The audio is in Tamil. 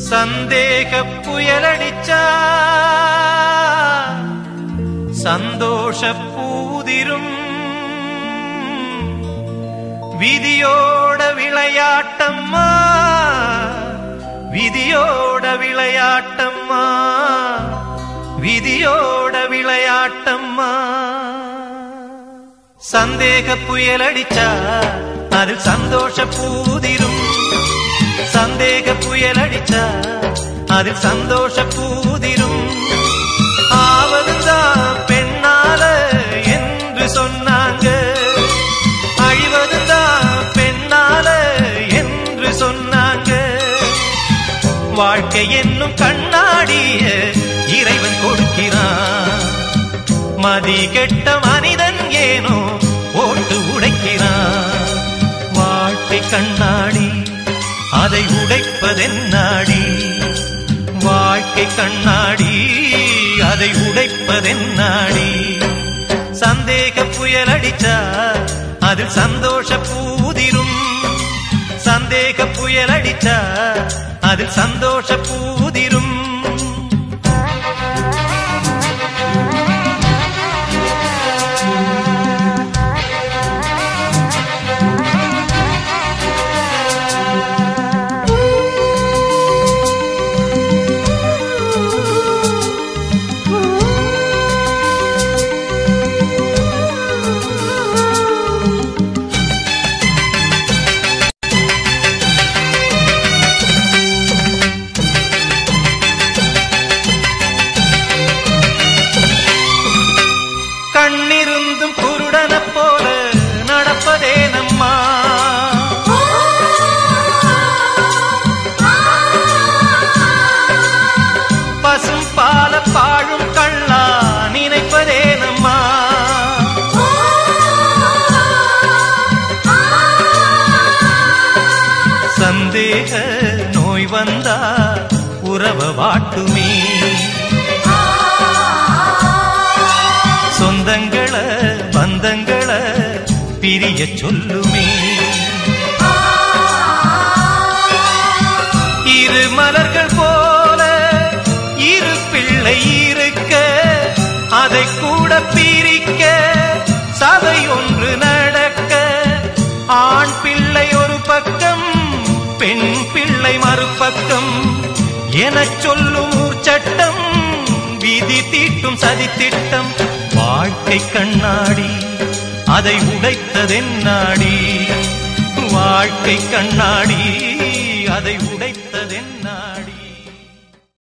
சந்தேக புயலடிச்சா சந்தோஷ பூதிரும் விதியோட விளையாட்டம்மா விதியோட விளையாட்டம்மா விதியோட விளையாட்டம்மா சந்தேக புயலடிச்சா அதில் சந்தோஷ பூதிரும் சந்தேக புயலடிச்சா அதில் சந்தோஷ பூதிரும் ஆவதுதான் பெண்ணால என்று சொன்னாங்க அழிவதுதான் பெண்ணால என்று சொன்னாங்க வாழ்க்கை என்னும் கண்ணாடிய இறைவன் கொடுக்கிறான் மதி கெட்ட மனிதன் ஏனோ போட்டு உடைக்கிறான் வாழ்க்கை கண்ணாடி அதை உடைப்பதென்னாடி வாழ்க்கை கண்ணாடி அதை உடைப்பதென்னாடி சந்தேக புயல் அடிச்சா அதில் சந்தோஷ பூதிரும் சந்தேக புயல் அடிச்சா அதில் சந்தோஷ பூதிரும் கண்ணிருந்தும் குருடன போல நடப்பதே நம்மா பசும் பால பாழும் கள்ளா நினைப்பதே நம்மா சந்தேக நோய் வந்தா உறவ வாட்டுமே சொந்தங்கள பந்தங்கள பிரிய சொல்லுமே இரு மலர்கள் போல இரு பிள்ளை இருக்க அதை கூட பிரிக்க சபை ஒன்று நடக்க ஆண் பிள்ளை ஒரு பக்கம் பெண் பிள்ளை மறுபக்கம் எனச் சொல்லும் ஊர்ச்சட்டம் விதி தீட்டும் சதி திட்டம் வாழ்க்கை கண்ணாடி அதை உடைத்ததென்னாடி வாழ்க்கை கண்ணாடி அதை உடைத்ததென்னாடி